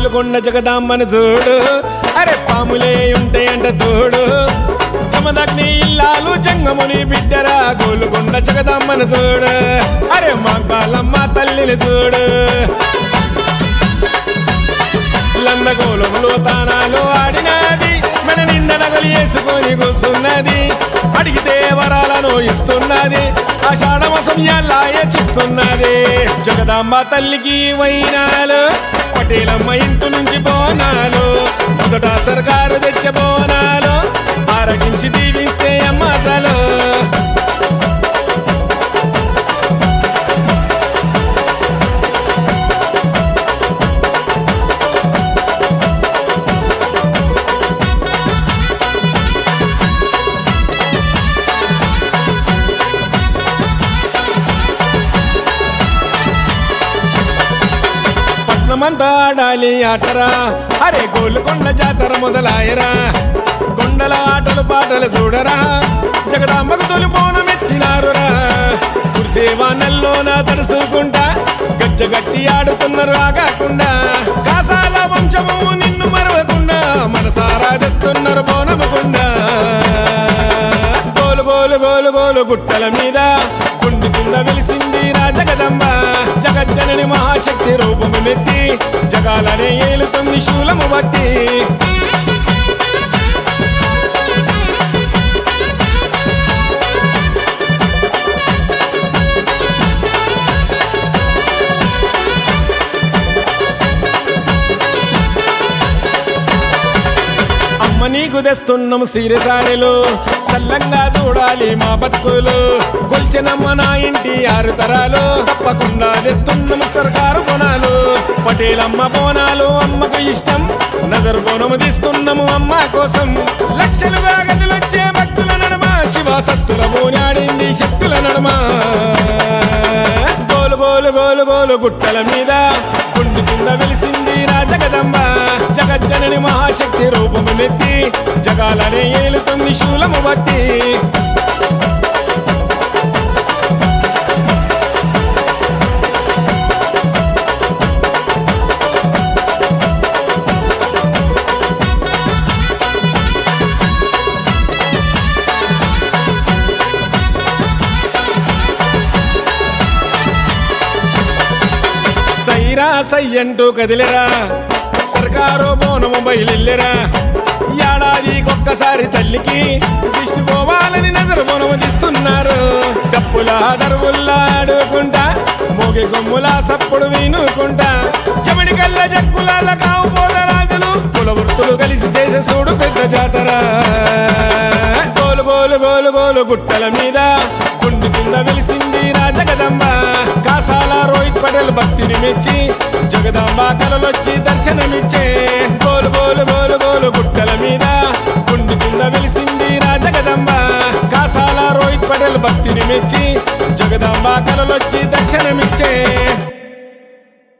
గోలుకొండ జగదాంబను చూడు అరే పాములే ఉంటాయంట చూడు జమదగ్ని ఇల్లాలు జంగముని బిడ్డరా గోలుకొండ జగదాంబను చూడు అరే మా బాలమ్మ తల్లిని చూడు లందగోళంలో తానాలు ఆడినది మన నిండ నగలు వేసుకొని కూసున్నది అడిగితే వరాలను ఇస్తున్నది ఆషాఢమసం ఎల్లాయే చూస్తున్నది జగదాంబ తల్లికి వైనాలు పటేలమ్మ ఇంటి నుంచి బోనాలు మొదట సర్కారు తెచ్చే బోనాలు ఆరగించి దీవిస్తే అమ్మ అసలు పట్నమంతా ఆడాలి ఆటరా అరే గోల్కొండ జాతర మొదలాయరా కొండల ఆటలు పాటలు చూడరా జగదాంబకు తొలి పోనమెత్తినారురా కురిసేవానల్లోన తడుసుకుంటా గజ్జగట్టి ఆడుతున్నారు ఆగాకుండా కాసాల వంశము నిన్ను మరవకుండా మనసారా తెస్తున్నారు బోనమకుండా గోలు గోలు గోలు గోలు గుట్టల మీద గుండు కింద వెలిసింది రాజగదంబ జగజ్జనని మహాశక్తి రూపము మెత్తి జగాలనే ఏలుతుంది శూలము బట్టి అమ్మ నీకు తెస్తున్నాము సీరసారెలు సల్లంగా చూడాలి మా బతుకులు కొల్చెనమ్మ నా ఇంటి ఆరు తరాలు తప్పకుండా తెస్తున్నాము సర్కారు బోనాలు పటేలమ్మ బోనాలు అమ్మకు ఇష్టం నజర్ బోనము తీస్తున్నాము అమ్మ కోసం లక్షలుగా గదులొచ్చే భక్తుల నడమ శివ సత్తుల బోనాడింది శక్తుల నడమ గోలు గోలు గోలు గోలు గుట్టల మీద గుండు కింద వెలిసింది రాజగదంబ జగజ్జనని మహాశక్తి రూపము నెత్తి జగాలనే ఏలుతుంది శూలము బట్టి సైరా సై అంటూ కదిలిరా సర్కారు బోనము బయలురా ఏడాదికొక్కసారి తల్లికి దిష్టిపోవాలని నజరు బోనము తీస్తున్నారు డప్పుల దరువుల్లా ఆడుకుంటా మోగి కొమ్ముల సప్పుడు వినుకుంటా చెమడి కళ్ళ జక్కులాల కావు పోదరాజులు కుల వృత్తులు కలిసి చేసే చూడు పెద్ద జాతర గోలు గోలు గోలు గోలు గుట్టల మీద గుండు కింద వెలిసింది రాజగదంబ కాసాల రోహిత్ పటేల్ భక్తిని మెచ్చి జగదాంబ కలలొచ్చి దర్శనమిచ్చే గోలు గోలు గోలు గోలు గుట్టల మీద గుండు కింద వెలిసింది రాజగదంబ కాసాల రోహిత్ పటేల్ భక్తిని మెచ్చి జగదాంబ కలలొచ్చి దర్శనమిచ్చే